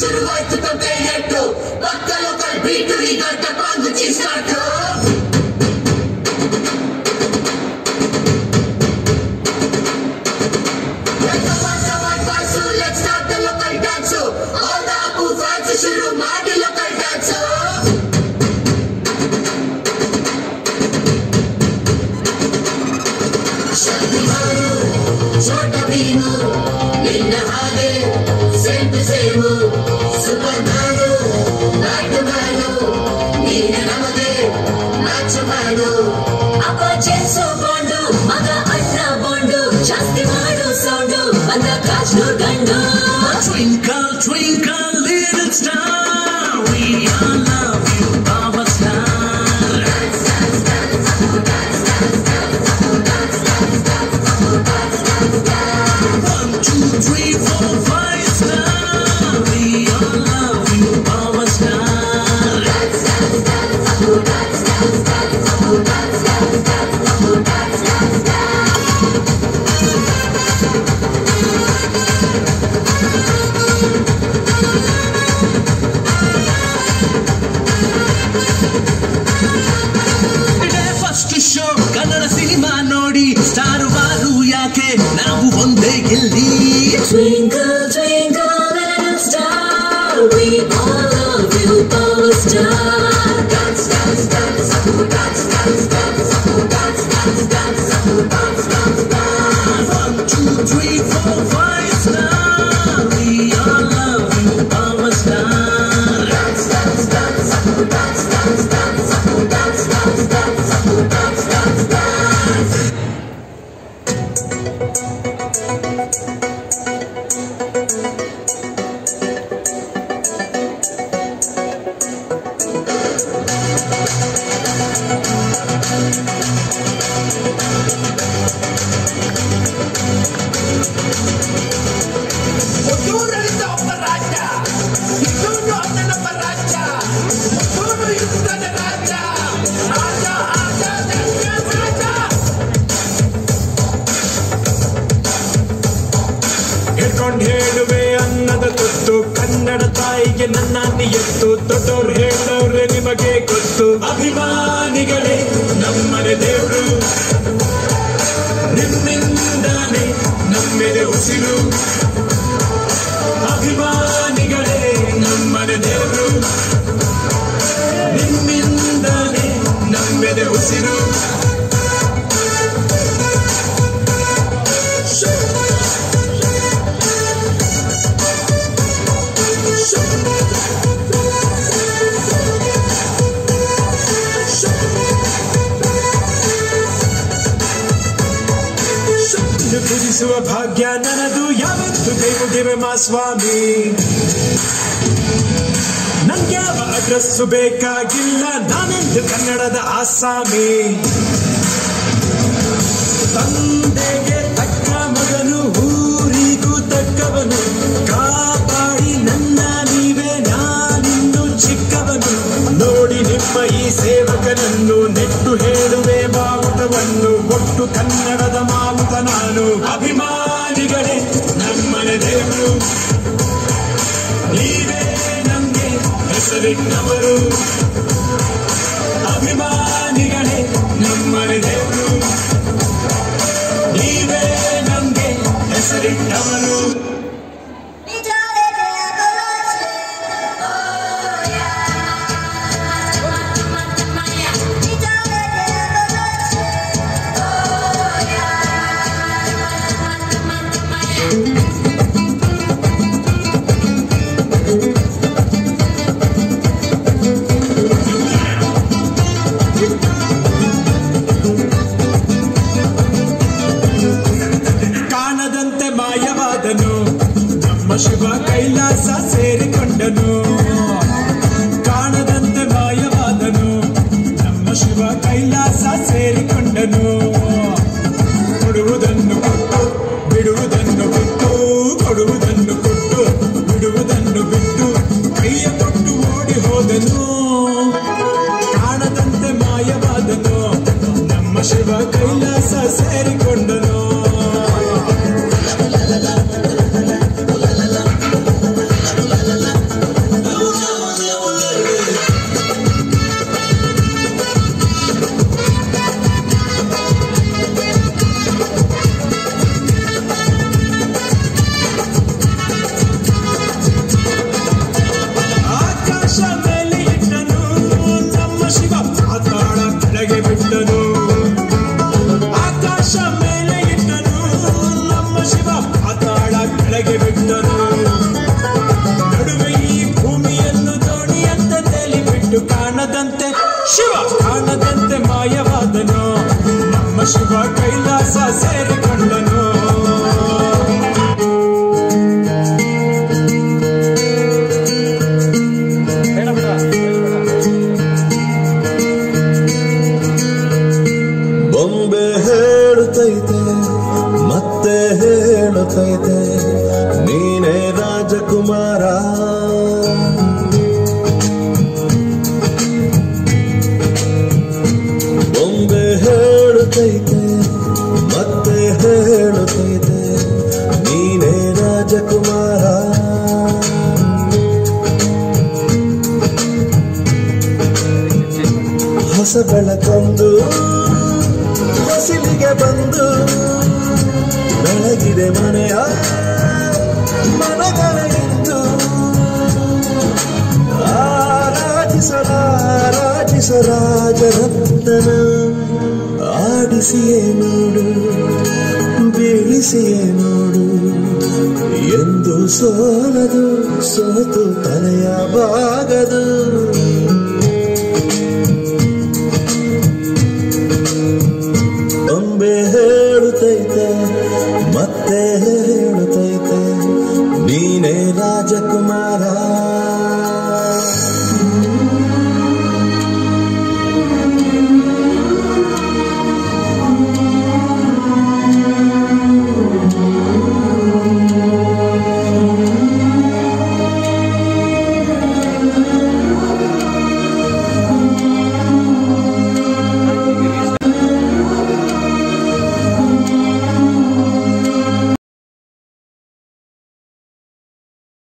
ಶುರುವಾಯ್ತು ತಂದೆ ಎಟ್ಟು ಪಕ್ಕ ಲೋಕಲ್ ಬೀಟು ಈಗ ಟಪಾಂಗು ಚೀಸ್ಟಾಟು Let's start the local dance. All the Apu fans ಶುರು ಮಾಡಿ local dance. ಶಕ್ತಿಮಾನು ಚೋಟ ಭೀಮು ನಿನ್ನ ಹಾಗೆ same to same superman batman ನೀನೆ ನಮಗೆ ಮ್ಯಾಚ್ ಮ್ಯಾನು ಅಪ್ಪ ಚೆಲ್ಸೋ ಬಾಂಡು ಮಗ ಅಣ್ಣ ಬಾಂಡು ಜಾಸ್ತಿ ಮಾಡು ಸೌಂಡು ಬಂದ ಕಾಶ್ನೂರ್ ಗಂಡು Twinkle, twinkle, little star, we all love you, our star. One, two, three, four, five star, we all love you, our star. ಇದೇ ಫಸ್ಟ್ ಶೋ ಕನ್ನಡ ಸಿನಿಮಾ ನೋಡಿ ಸ್ಟಾರ್ ವಾರು ಯಾಕೆ ನಾವು ಒಂದೇ ಗೆಲ್ಲಿ Twinkle, twinkle, little star, we all love you, power star. Dance, dance, dance, dance, dance, dance, dance, dance, dance, dance, dance, dance. One, two, three, four, five star. We all love you, our star. Dance, dance, dance, dance, dance, dance, dance, dance, dance, dance, dance, dance. ಹುಟ್ಟೂರಳಿದ ಒಬ್ಬ ರಾಜ ಇನ್ನೂರು ಅಣ್ಣನೊಬ್ಬ ರಾಜ ಹುಟ್ಟೂರು ಯುದ್ಧದ ರಾಜ ರಾಜ ಆಜ ಧನ್ಯ ರಾಜ ಹೇಳ್ಕೊಂಡ್ ಹೇಳುವೆ ಅನ್ನದ ತುತ್ತು ಕನ್ನಡ ತಾಯಿಗೆ ನನ್ನ ನಿಯತ್ತು ದೊಡ್ಡವ್ರು ಹೇಳೋರೆ ನಿಮಗೆ ಗೊತ್ತು ಅಭಿಮಾನಿಗಳೇ ನಮ್ಮನೆ ದೇವ್ರು ನಿಮ್ಮಿಂದಾನೆ ನಮ್ಮೆದೆ ಉಸಿರು ಅಭಿಮಾನಿಗಳೇ ನಮ್ಮನೆ ದೇವರು ನಿಮ್ಮಿಂದಾನೆ ನಮ್ಮೆದೆ ಉಸಿರು ಪೂಜಿಸುವ ಭಾಗ್ಯ ನನದು ಯಾವತ್ತು ಕೈ ಮುಗಿವೆ ಮಾ ಸ್ವಾಮಿ ನನ್ಗ್ಯಾವ ಅಡ್ರೆಸ್ಸು ಬೇಕಾಗಿಲ್ಲ ನಾನೊಂದು ಕನ್ನಡದ ಆಸಾಮಿ ತಂದೆಗೆ ತಕ್ಕ ಮಗನು ಊರಿಗೂ ತಕ್ಕವನು ಕಾಪಾಡಿ ನನ್ನ ನೀವೇ ನಾನಿನ್ನು ಚಿಕ್ಕವನು ನೋಡಿ ನಿಮ್ಮ ಈ ಸೇವಕನನ್ನು ನೆಟ್ಟು ಹೇಳುವೆ ಮಾವುತವನ್ನು ಒಟ್ಟು ಕನ್ನಡದ ಮಾವುತ ನಾನು ಅಭಿಮಾನಿಗಳೇ ನಮ್ಮನೆ ದೇವರು ನೀವೇ ನಮ್ಗೆ ಹೆಸರಿಟ್ಟವರು ಅಭಿಮಾನಿಗಳೇ ನಮ್ಮನೆ ದೇವರು ನೀವೇ ನಮ್ಗೆ ಹೆಸರಿಟ್ಟವರು ಕಾಣದಂತೆ ಮಾಯವಾದನು ನಮ್ಮ ಶಿವ ಕೈಲಾಸ ಸೇರಿಕೊಂಡನು ಕಾಣದಂತೆ ಮಾಯವಾದನು ನಮ್ಮ ಶಿವ ಕೈಲಾಸ ಸೇರಿಕೊಂಡನು ಕೊಡುವುದನ್ನು ಕೊಟ್ಟು ಬಿಡುವುದನ್ನು ಬಿಟ್ಟು ಕೊಡುವುದನ್ನು ಕೊಟ್ಟು ಬಿಡುವುದನ್ನು ಬಿಟ್ಟು ಕೈಯ ಕೊಟ್ಟು ಓಡಿ ಹೋದನು ಕಾಣದಂತೆ ಮಾಯವಾದನು ನಮ್ಮ ಶಿವ ಕೈಲಾಸ ಸೇರಿಕೊಂಡನು ಶಿವ ಕೈಲಾಸ ಸೇರಿಕೊಂಡನು ಬೊಂಬೆ ಹೇಳುತ್ತೈತೆ ಮತ್ತೆ ಹೇಳುತ್ತೈತೆ ನೀನೇ ರಾಜಕುಮಾರ ಬೊಂಬೆ ಹೇಳುತ್ತೈತೆ ಮತ್ತೆ ಹೇಳುತ್ತೈತೆ ನೀನೇ ರಾಜಕುಮಾರ ಹೊಸ ಬೆಳಕೊಂದು ಹೊಸಿಲಿಗೆ ಬಂದು ಬೆಳಗಿದೆ ಮನೆಯ ಮನಗಳ ಇಂದು ಆರಾಜಿಸರಾಜರತ್ನ ಆಡಿಸಿಯೇ ನೋಡು ಬೀಳಿಸಿಯೇ ನೋಡು ಎಂದು ಸೋಲದು ಸೋತು ತಲೆಯ ಬಾಗದು